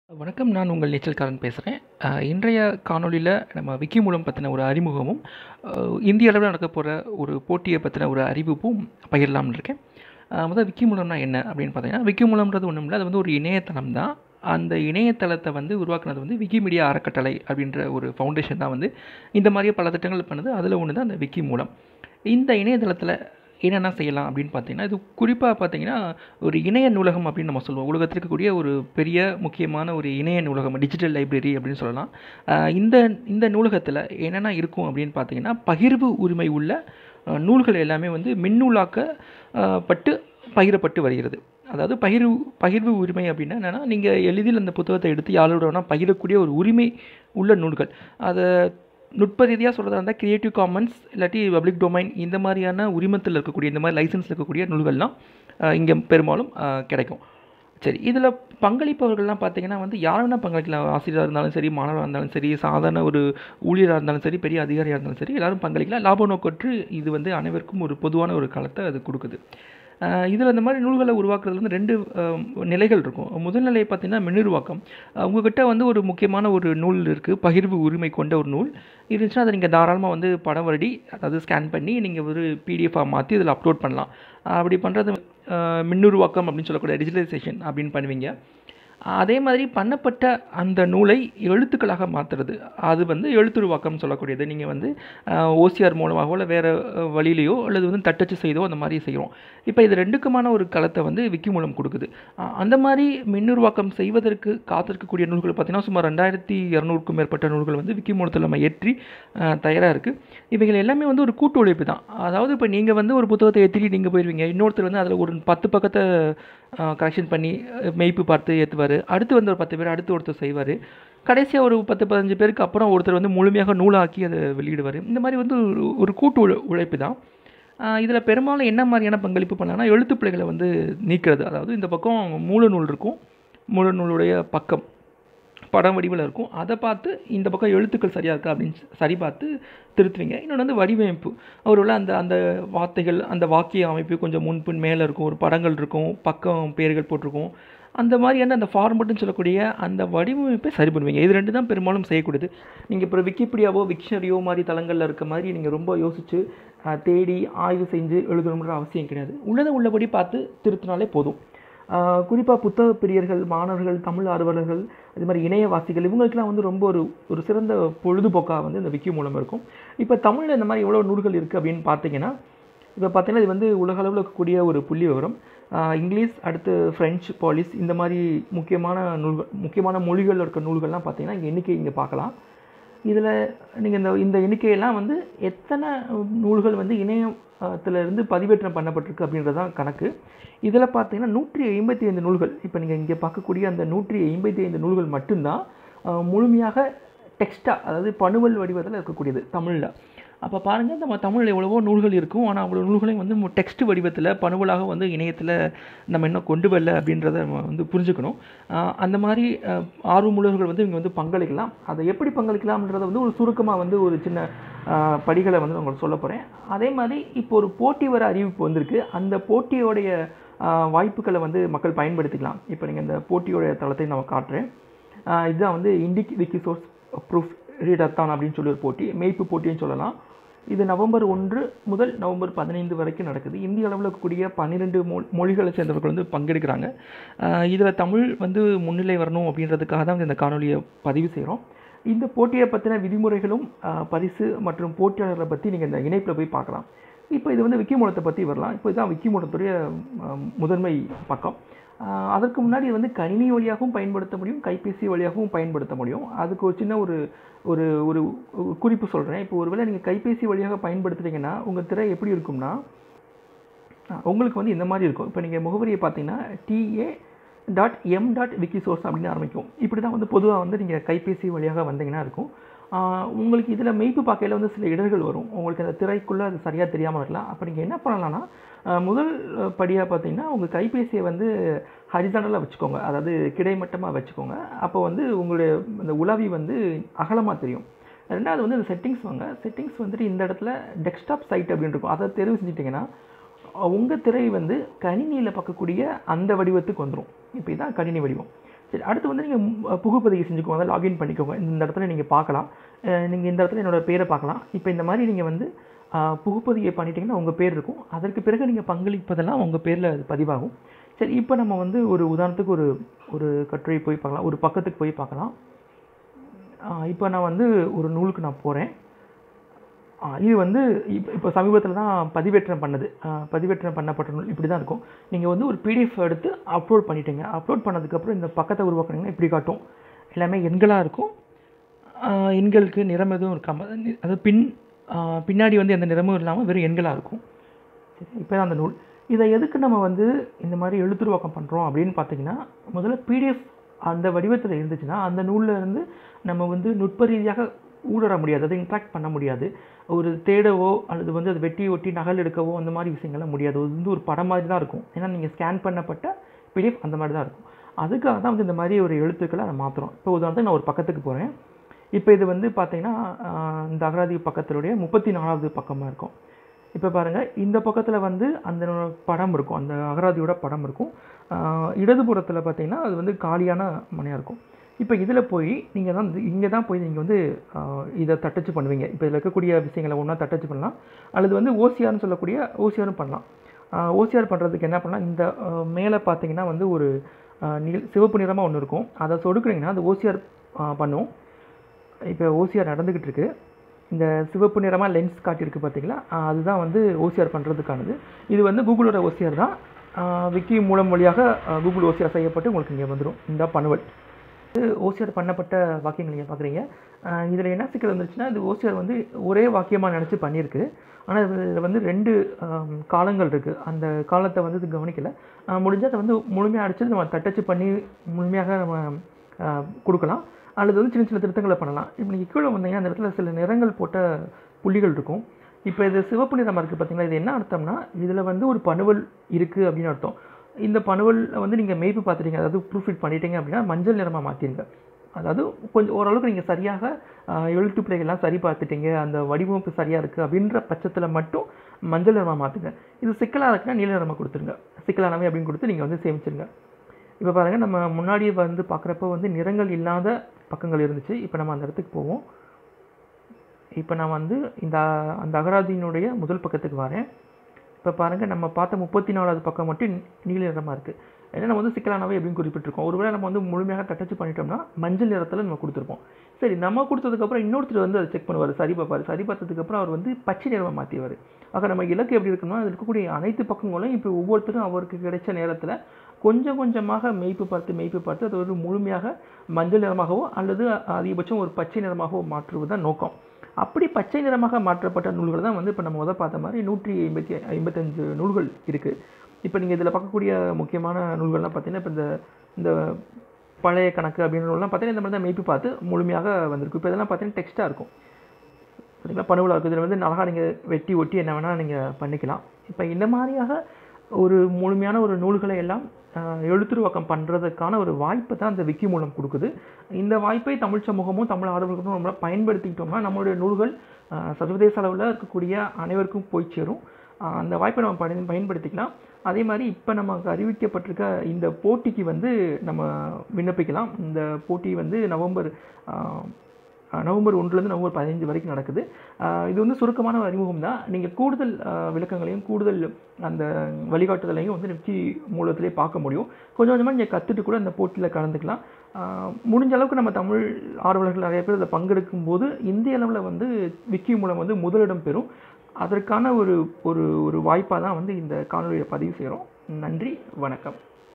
வணக்கம் நான் உங்கள் நீச்சல்காரன் பேசுகிறேன் இன்றைய காணொளியில் நம்ம விக்கி மூலம் பற்றின ஒரு அறிமுகமும் அஹ், இந்திய அளவில் நடக்க போகிற ஒரு போட்டியை பற்றின ஒரு அறிவிப்பும் பகிரலாம்னு இருக்கேன் அஹ், முதல்ல விக்கி மூலம்னா என்ன அப்படின்னு பார்த்தீங்கன்னா விக்கி மூலம்ன்றது ஒன்றும் இல்லை அது வந்து ஒரு இணையதளம் தான் அந்த இணையதளத்தை வந்து உருவாக்குனது வந்து விக்கிமீடியா அறக்கட்டளை அப்படின்ற ஒரு ஃபவுண்டேஷன் தான் வந்து இந்த மாதிரியே பல திட்டங்கள் பண்ணுது அதில் ஒன்று தான் அந்த விக்கி மூலம் இந்த இணையதளத்தில் என்னென்ன செய்யலாம் அப்படின்னு பார்த்தீங்கன்னா இது குறிப்பாக பார்த்தீங்கன்னா ஒரு இணைய நூலகம் அப்படின்னு நம்ம சொல்லுவோம் உலகத்தில் இருக்கக்கூடிய ஒரு பெரிய முக்கியமான ஒரு இணைய நூலகம் டிஜிட்டல் லைப்ரரி அப்படின்னு சொல்லலாம் ஆஹ் இந்த இந்த நூலகத்தில் என்னென்ன இருக்கும் அப்படின்னு பார்த்தீங்கன்னா பகிர்வு உரிமை உள்ள ஆஹ் நூல்கள் எல்லாமே வந்து மின்னூலாக்க ஆஹ் பட்டு பகிரப்பட்டு வருகிறது அதாவது பகிர்வு பகிர்வு உரிமை அப்படின்னா என்னென்னா நீங்கள் எளிதில் அந்த புத்தகத்தை எடுத்து யாரோட வேணால் பகிரக்கூடிய ஒரு உரிமை உள்ள நூல்கள் அதை நுட்ப ரீதியாக சொல்கிறதா இருந்தால் கிரியேட்டிவ் காமன்ஸ் இல்லாட்டி பப்ளிக் டொமைன் இந்த மாதிரியான உரிமத்தில் இருக்கக்கூடிய இந்த மாதிரி லைசன்ஸில் இருக்கக்கூடிய நூல்கள்லாம் இங்கே பெரும்பாலும் ஆஹ் கிடைக்கும் சரி இதில் பங்களிப்பவர்கள்லாம் பார்த்தீங்கன்னா வந்து யார் வேணால் பங்களிக்கலாம் ஆசிரியராக இருந்தாலும் சரி மாணவராக இருந்தாலும் சரி சாதாரண ஒரு ஊழியராக இருந்தாலும் சரி பெரிய அதிகாரியாக இருந்தாலும் சரி எல்லாரும் பங்களிக்கலாம் லாப நோக்கற்று இது வந்து அனைவருக்கும் ஒரு பொதுவான ஒரு களத்தை அது கொடுக்குது இதில் இந்த மாதிரி நூல்களை உருவாக்குறதுல வந்து ரெண்டு ஆஹ், நிலைகள் இருக்கும் முதல் நிலை பார்த்தீங்கன்னா மின்னுருவாக்கம் ஆஹ், உங்ககிட்ட வந்து ஒரு முக்கியமான ஒரு நூல் இருக்குது பகிர்வு உரிமை கொண்ட ஒரு நூல் இருந்துச்சுன்னா அதை நீங்கள் தாராளமாக வந்து படம் வருடி அதாவது ஸ்கேன் பண்ணி நீங்கள் ஒரு பிடிஎஃபாக மாற்றி இதில் அப்லோட் பண்ணலாம் ஆஹ், அப்படி பண்ணுறது மின்னுருவாக்கம் அப்படின்னு சொல்லக்கூடிய டிஜிட்டலைசேஷன் அப்படின்னு பண்ணுவீங்க அதே மாதிரி பண்ணப்பட்ட அந்த நூலை எழுத்துக்களாக மாற்றுறது அது வந்து எழுத்துருவாக்கம் சொல்லக்கூடியது நீங்கள் வந்து ஓசிஆர் மூலமாகவோ இல்லை வேறு வழியிலையோ அல்லது வந்து தட்டச்சு செய்தோ அந்த மாதிரி செய்கிறோம் இப்போ இது ரெண்டுக்குமான ஒரு களத்தை வந்து விக்கி மூலம் கொடுக்குது அஹ் அந்த மாதிரி மின்னுருவாக்கம் செய்வதற்கு காத்திருக்கக்கூடிய நூல்கள் பார்த்தீங்கன்னா சுமார் ரெண்டாயிரத்தி இரநூறுக்கும் மேற்பட்ட நூல்கள் வந்து விக்கி மூலத்தில் நம்ம ஏற்றி தயாராக இருக்குது இவைகள் எல்லாமே வந்து ஒரு கூட்டு உழைப்பு தான் அதாவது இப்போ நீங்கள் வந்து ஒரு புத்தகத்தை ஏற்றிட்டு நீங்கள் போயிடுவீங்க இன்னொருத்தர் வந்து அதில் ஒரு பத்து பக்கத்தை கரெக்ஷன் பண்ணி அஹ், மெய்ப்பு பார்த்து ஏற்றுவார் அடுத்து வந்து ஒரு பத்து பேர் அடுத்து ஒருத்தர் செய்வார் கடைசியாக ஒரு பத்து பதினஞ்சு பேருக்கு அப்புறம் ஒருத்தர் வந்து முழுமையாக நூலாக்கி அதை வெளியிடுவார் இந்த மாதிரி வந்து ஒரு ஒரு கூட்டு உழை உழைப்பு தான் இதில் பெரும்பாலும் என்ன மாதிரியான பங்களிப்பு பண்ணலாம்னா எழுத்துப்பிழைகளை வந்து நீக்கிறது அதாவது இந்த பக்கம் மூல நூல் இருக்கும் மூல நூலுடைய பக்கம் படம் வடிவில் இருக்கும் அதை பார்த்து இந்த பக்கம் எழுத்துக்கள் சரியாக இருக்கா அப்படின்னு சரி பார்த்து திருத்துவீங்க இன்னொன்று வந்து வடிவமைப்பு அவரோட அந்த அந்த வார்த்தைகள் அந்த வாக்கிய அமைப்பு கொஞ்சம் முன்பின் மேலே இருக்கும் ஒரு படங்கள் இருக்கும் பக்கம் பேர்கள் போட்டிருக்கும் அந்த மாதிரியான அந்த ஃபார்மெட்டுன்னு சொல்லக்கூடிய அந்த வடிவமைப்பை சரி பண்ணுவீங்க இது ரெண்டு தான் பெரும்பாலும் செய்யக்கூடியது நீங்கள் இப்போ விக்கிபீடியாவோ விக்ஷனரியோ மாதிரி தளங்களில் இருக்க மாதிரி நீங்கள் ரொம்ப யோசித்து அஹ், தேடி ஆய்வு செஞ்சு எழுதணுன்ற அவசியம் கிடையாது உள்ளதை உள்ளபடி பார்த்து திருத்தினாலே போதும் குறிப்பாக புத்தக பிரியர்கள் மாணவர்கள் தமிழ் ஆர்வலர்கள் இது மாதிரி இணையவாசிகள் இவங்களுக்குலாம் வந்து ரொம்ப ஒரு ஒரு சிறந்த பொழுதுபோக்காக வந்து இந்த விக்கி மூலம் இருக்கும் இப்போ தமிழில் இந்த மாதிரி எவ்வளோ நூல்கள் இருக்குது அப்படின்னு பார்த்தீங்கன்னா இப்போ பார்த்தீங்கன்னா இது வந்து உலக அளவில் இருக்கக்கூடிய ஒரு புள்ளி விவரம் ஆஹ் இங்கிலீஷ் அடுத்து ஃப்ரெஞ்சு பாலிஸ் இந்த மாதிரி முக்கியமான நூல்கள் முக்கியமான மொழிகளில் இருக்க நூல்கள்லாம் பார்த்தீங்கன்னா இங்கே எண்ணிக்கை இங்கே பார்க்கலாம் இதில் நீங்கள் இந்த இந்த எண்ணிக்கையெல்லாம் வந்து எத்தனை நூல்கள் வந்து இணையத்தில் இருந்து பதிவேற்றம் பண்ணப்பட்டிருக்கு அப்படின்றது தான் கணக்கு இதில் பார்த்தீங்கன்னா நூற்றி ஐம்பத்தி ஐந்து நூல்கள் இப்போ நீங்கள் இங்கே பார்க்கக்கூடிய அந்த நூற்றி ஐம்பத்தி ஐந்து நூல்கள் மட்டும்தான் ஆஹ் முழுமையாக டெக்ஸ்ட்டாக அதாவது பணுவல் வடிவத்தில் இருக்கக்கூடியது தமிழில் அப்போ பாருங்கள் நம்ம தமிழில் எவ்வளவோ நூல்கள் இருக்கும் ஆனால் அவ்வளோ நூல்களையும் வந்து டெக்ஸ்ட் வடிவத்தில் பணுவலாக வந்து இணையத்தில் நம்ம இன்னும் கொண்டு வரல அப்படின்றத நம்ம வந்து புரிஞ்சுக்கணும் ஆஹ் அந்த மாதிரி ஆஹ் ஆர்வமுள்ளவர்கள் வந்து இங்கே வந்து பங்களிக்கலாம் அதை எப்படி பங்களிக்கலாம்ன்றத வந்து ஒரு சுருக்கமாக வந்து ஒரு சின்ன ஆஹ் படிகளை வந்து நான் உங்களுக்கு சொல்ல போகிறேன் அதே மாதிரி இப்போ ஒரு போட்டி வர அறிவிப்பு வந்திருக்கு அந்த போட்டியோடைய ஆஹ் வாய்ப்புகளை வந்து மக்கள் பயன்படுத்திக்கலாம் இப்போ நீங்கள் இந்த போட்டியோடைய தளத்தை நான் காட்டுறேன் ஆஹ் இதுதான் வந்து இண்டிக் விக்கி சோர்ஸ் ப்ரூஃப் ரீடத்தான் அப்படின்னு சொல்லி ஒரு போட்டி மெய்ப்பு போட்டின்னு சொல்லலாம் இது நவம்பர் ஒன்று முதல் நவம்பர் பதினைந்து வரைக்கும் நடக்குது இந்திய அளவில் இருக்கக்கூடிய பன்னிரெண்டு மொ மொழிகளை சேர்ந்தவர்கள் வந்து பங்கெடுக்கிறாங்க இதில் தமிழ் வந்து முன்னிலை வரணும் அப்படின்றதுக்காக தான் இந்த காணொலியை பதிவு செய்கிறோம் இந்த போட்டியை பற்றின விதிமுறைகளும் ஆஹ் பரிசு மற்றும் போட்டியாளர்களை பற்றி நீங்கள் இந்த இணைப்பில் போய் பார்க்கலாம் இப்போ இது வந்து விக்கிமூலத்தை பற்றி வரலாம் இப்போ இதுதான் விக்கிமூலத்துடைய ஆஹ் முதன்மை பக்கம் ஆஹ் அதற்கு முன்னாடி இது வந்து கணினி வழியாகவும் பயன்படுத்த முடியும் கைபேசி வழியாகவும் பயன்படுத்த முடியும் அதுக்கு ஒரு சின்ன ஒரு ஒரு ஒரு ஒரு குறிப்பு சொல்கிறேன் இப்போ ஒருவேளை நீங்கள் கைபேசி வழியாக பயன்படுத்துறீங்கன்னா உங்கள் திரை எப்படி இருக்கும்னா ஆஹ் உங்களுக்கு வந்து இந்த மாதிரி இருக்கும் இப்போ நீங்கள் முகவரியை பார்த்தீங்கன்னா TA dot M dot wiki source அப்படின்னு ஆரம்பிக்கும் இப்படி தான் வந்து பொதுவாக வந்து நீங்கள் கைபேசி வழியாக வந்தீங்கன்னா இருக்கும் ஆஹ் உங்களுக்கு இதில் மெய்ப்பு பார்க்கையில் வந்து சில இடர்கள் வரும் உங்களுக்கு அந்த திரைக்குள்ளே அது சரியாக தெரியாமல் இருக்கலாம் அப்போ நீங்கள் என்ன பண்ணலாம்னா ஆஹ் முதல் படியாக பார்த்தீங்கன்னா உங்கள் கைபேசியை வந்து ஹரிசாண்டலாக வச்சுக்கோங்க அதாவது கிடைமட்டமாக வச்சுக்கோங்க அப்போ வந்து உங்களுடைய அந்த உலாவி வந்து அகலமாக தெரியும் ரெண்டாவது வந்து இந்த செட்டிங்ஸ் வாங்க செட்டிங்ஸ் வந்துட்டு இந்த இடத்துல டெஸ்க்டாப் சைட் அப்படின்னு இருக்கும் அதை தெரிவு செஞ்சிட்டிங்கன்னா உங்கள் திரை வந்து கணினியில் பார்க்கக்கூடிய அந்த வடிவத்துக்கு வந்துடும் இப்போ இதான் கணினி வடிவம் சரி அடுத்து வந்து நீங்கள் புகுப்பதிவு செஞ்சுக்கோங்க அதை லாகின் பண்ணிக்கோங்க இந்த இடத்துல நீங்கள் பார்க்கலாம் நீங்கள் இந்த இடத்துல என்னோட பேரை பார்க்கலாம் இப்போ இந்த மாதிரி நீங்கள் வந்து அஹ், புகுப்பதிவை பண்ணிட்டீங்கன்னா உங்கள் பேர் இருக்கும் அதற்கு பிறகு நீங்கள் பங்களிப்பதெல்லாம் உங்கள் பேரில் அது பதிவாகும் சரி இப்போ நம்ம வந்து ஒரு உதாரணத்துக்கு ஒரு ஒரு கட்டுரை போய் பார்க்கலாம் ஒரு பக்கத்துக்கு போய் பார்க்கலாம் இப்போ நான் வந்து ஒரு நூலுக்கு நான் போகிறேன் இது வந்து இப்போ இப்போ சமீபத்தில் தான் பதிவேற்றம் பண்ணது ஆ, பதிவேற்றம் பண்ணப்பட்ட நூல் இப்படி தான் இருக்கும் நீங்கள் வந்து ஒரு பிடிஎஃப் எடுத்து அப்லோட் பண்ணிட்டீங்க அப்லோட் பண்ணதுக்கப்புறம் இந்த பக்கத்தை உருவாக்குனீங்கன்னா இப்படி காட்டும் எல்லாமே எண்களாக இருக்கும் ஆ, எண்களுக்கு நிறம் எதுவும் இருக்காம அது பின் ஆ, பின்னாடி வந்து எந்த நிறமும் இல்லாமல் வெறும் எண்களாக இருக்கும் சரி இப்போ தான் அந்த நூல் இதை எதுக்கு நம்ம வந்து இந்த மாதிரி எழுத்துருவாக்கம் பண்ணுறோம் அப்படின்னு பார்த்தீங்கன்னா முதல்ல பிடிஎஃப் அந்த வடிவத்தில் இருந்துச்சுன்னா அந்த நூலில் இருந்து நம்ம வந்து நுட்ப ரீதியாக ஊடற முடியாது அதை இன்ட்ராக்ட் பண்ண முடியாது ஒரு தேடவோ அல்லது வந்து அதை வெட்டி ஒட்டி நகல் எடுக்கவோ அந்த மாதிரி விஷயங்கள்லாம் முடியாது அது வந்து ஒரு படம் மாதிரி தான் இருக்கும் ஏன்னா நீங்கள் ஸ்கேன் பண்ணப்பட்ட பிடிஎஃப் அந்த மாதிரி தான் இருக்கும் அதுக்காக தான் வந்து இந்த மாதிரி ஒரு எழுத்துக்களை அதை மாற்றுறோம் இப்போ உதாரணத்துக்கு நான் ஒரு பக்கத்துக்கு போகிறேன் இப்போ இது வந்து பார்த்தீங்கன்னா ஆஹ், இந்த அகராதி பக்கத்தினுடைய முப்பத்தி நாலாவது பக்கமாக இருக்கும் இப்போ பாருங்கள் இந்த பக்கத்தில் வந்து அந்த படம் இருக்கும் அந்த அகராதியோட படம் இருக்கும் ஆஹ், இடதுபுறத்தில் பார்த்தீங்கன்னா அது வந்து காலியான மனையாக இருக்கும் இப்போ இதில் போய் நீங்கள் தான் இங்கே தான் போய் நீங்கள் வந்து ஆஹ், இதை தட்டச்சு பண்ணுவீங்க இப்போ இதில் இருக்கக்கூடிய விஷயங்களை ஒன்றா தட்டச்சு பண்ணலாம் அல்லது வந்து ஓசிஆர்னு சொல்லக்கூடிய ஓசிஆரும் பண்ணலாம் ஓசிஆர் பண்ணுறதுக்கு என்ன பண்ணலாம் இந்த ஆஹ், மேலே பார்த்தீங்கன்னா வந்து ஒரு ஆஹ், நீல் சிவப்பு நிறமாக ஒன்று இருக்கும் அதை சொடுக்குனீங்கன்னா அது ஓசிஆர் பண்ணும் இப்போ ஓசிஆர் நடந்துக்கிட்டு இருக்கு இந்த சிவப்பு நிறமாக லென்ஸ் காட்டியிருக்கு பார்த்தீங்களா ஆஹ் அதுதான் வந்து ஓசிஆர் பண்ணுறதுக்கானது இது வந்து கூகுளோட ஓசிஆர் தான் ஆஹ் விக்கி மூலம் வழியாக ஆஹ் கூகுள் ஓசிஆர் செய்யப்பட்டு உங்களுக்கு இங்கே வந்துடும் இந்த பணுவல் இது ஓசிஆர் பண்ணப்பட்ட வாக்கியங்கள் நீங்கள் பார்க்குறீங்க இதில் என்ன சிக்கல் வந்துருச்சுன்னா இது ஓசிஆர் வந்து ஒரே வாக்கியமாக நினச்சி பண்ணியிருக்கு ஆனால் இதில் வந்து ரெண்டு ஆம், காலங்கள் இருக்குது அந்த காலத்தை வந்து இது கவனிக்கலை முடிஞ்சால் அதை வந்து முழுமையாக அடிச்சு நம்ம தட்டச்சு பண்ணி முழுமையாக நம்ம ஆஹ், கொடுக்கலாம் அல்லது வந்து சின்ன சின்ன திருத்தங்களை பண்ணலாம் இப்போ நீங்கள் கீழே வந்தீங்கன்னா அந்த இடத்துல சில நிறங்கள் போட்ட புள்ளிகள் இருக்கும் இப்போ இது சிவப்பு நிறமாக இருக்குது பார்த்தீங்களா இது என்ன அர்த்தம்னா இதில் வந்து ஒரு பணுவல் இருக்குது அப்படின்னு அர்த்தம் இந்த பணுவல் வந்து நீங்கள் மேய்ப்பு பார்த்துட்டீங்க அதாவது ப்ரூஃபிட் பண்ணிட்டீங்க அப்படின்னா மஞ்சள் நிறமாக மாற்றிடுங்க அதாவது கொஞ்சம் ஓரளவுக்கு நீங்கள் சரியாக ஆஹ், எழுத்து பிழைகள்லாம் சரி பார்த்துட்டீங்க அந்த வடிவமைப்பு சரியாக இருக்குது அப்படின்ற பட்சத்தில் மட்டும் மஞ்சள் நிறமாக மாற்றுங்க இது சிக்கலாக இருக்குன்னா நீல நிறமாக கொடுத்துருங்க சிக்கலானவை அப்படின்னு கொடுத்து நீங்கள் வந்து சேமிச்சிருங்க இப்போ பாருங்கள் நம்ம முன்னாடி வந்து பார்க்குறப்ப வந்து நிறங்கள் இல்லாத பக்கங்கள் இருந்துச்சு இப்போ நம்ம அந்த இடத்துக்கு போவோம் இப்போ நான் வந்து இந்த அந்த அகராதியினுடைய முதல் பக்கத்துக்கு வரேன் இப்போ பாருங்கள் நம்ம பார்த்த முப்பத்தி நாலாவது பக்கம் மட்டும் நீல நிறமாக இருக்குது ஏன்னா நம்ம வந்து சிக்கலானவை அப்படின்னு குறிப்பிட்டிருக்கோம் ஒருவேளை நம்ம வந்து முழுமையாக தட்டச்சு பண்ணிட்டோம்னா மஞ்சள் நிறத்தில் நம்ம கொடுத்துருப்போம் சரி நம்ம கொடுத்ததுக்கப்புறம் இன்னொருத்தர் வந்து அதை செக் பண்ணுவார் சரி பார்ப்பார் சரி பார்த்ததுக்கப்புறம் அவர் வந்து பச்சை நிறமாக மாற்றிடுவார் ஆக நம்ம இலக்கு எப்படி இருக்குன்னா அதில் இருக்கக்கூடிய அனைத்து பக்கங்களும் இப்போ ஒவ்வொருத்தரும் அவருக்கு கிடைச்ச நேரத்தில் கொஞ்சம் கொஞ்சமாக மெய்ப்பு பார்த்து மெய்ப்பு பார்த்து அது ஒரு முழுமையாக மஞ்சள் நிறமாகவோ அல்லது அதிகபட்சம் ஒரு பச்சை நிறமாகவோ மாற்றுவது தான் நோக்கம் அப்படி பச்சை நிறமாக மாற்றப்பட்ட நூல்கள் தான் வந்து இப்போ நம்ம முதல் பார்த்த மாதிரி நூற்றி ஐம்பத்தி ஐம்பத்தஞ்சு நூல்கள் இருக்குது இப்போ நீங்கள் இதில் பார்க்கக்கூடிய முக்கியமான நூல்கள்லாம் பார்த்தீங்கன்னா இப்போ இந்த இந்த பழைய கணக்கு அப்படின்ற நூல்லாம் பார்த்தீங்கன்னா இந்த மாதிரி தான் மெய்ப்பு பார்த்து முழுமையாக வந்திருக்கு இப்போ இதெல்லாம் பார்த்தீங்கன்னா டெக்ஸ்ட்டாக இருக்கும் பார்த்தீங்களா பணுவில் இருக்குது இதில் வந்து அழகாக நீங்கள் வெட்டி ஒட்டி என்ன வேணால் நீங்கள் பண்ணிக்கலாம் இப்போ இந்த மாதிரியாக ஒரு முழுமையான ஒரு நூல்களை எல்லாம் ஆஹ், எழுத்துருவாக்கம் பண்ணுறதுக்கான ஒரு வாய்ப்பை தான் அந்த விக்கி மூலம் கொடுக்குது இந்த வாய்ப்பை தமிழ் சமூகமும் தமிழ் ஆர்வலர்களும் நம்ம பயன்படுத்திக்கிட்டோம்னா நம்மளுடைய நூல்கள் ஆஹ், சர்வதேச அளவில் இருக்கக்கூடிய அனைவருக்கும் போய் சேரும் ஆஹ், அந்த வாய்ப்பை நம்ம பயன் பயன்படுத்திக்கலாம் அதே மாதிரி இப்போ நமக்கு அறிவிக்கப்பட்டிருக்க இந்த போட்டிக்கு வந்து நம்ம விண்ணப்பிக்கலாம் இந்த போட்டி வந்து நவம்பர் ஆஹ், ஆஹ் நவம்பர் ஒன்றுலேருந்து நவம்பர் பதினஞ்சு வரைக்கும் நடக்குது ஆஹ் இது வந்து சுருக்கமான ஒரு அறிமுகம் தான் நீங்கள் கூடுதல் ஆஹ் விளக்கங்களையும் கூடுதல் அந்த வழிகாட்டுதலையும் வந்து நிச்சி மூலத்திலே பார்க்க முடியும் கொஞ்சம் கொஞ்சமாக நீங்கள் கற்றுட்டு கூட அந்த போட்டியில் கலந்துக்கலாம் ஆஹ் முடிஞ்ச அளவுக்கு நம்ம தமிழ் ஆர்வலர்கள் நிறைய பேர் இதில் பங்கெடுக்கும் போது இந்திய அளவில் வந்து விக்கி மூலம் வந்து முதலிடம் பெறும் அதற்கான ஒரு ஒரு ஒரு வாய்ப்பாக தான் வந்து இந்த காணொலியை பதிவு செய்கிறோம் நன்றி வணக்கம்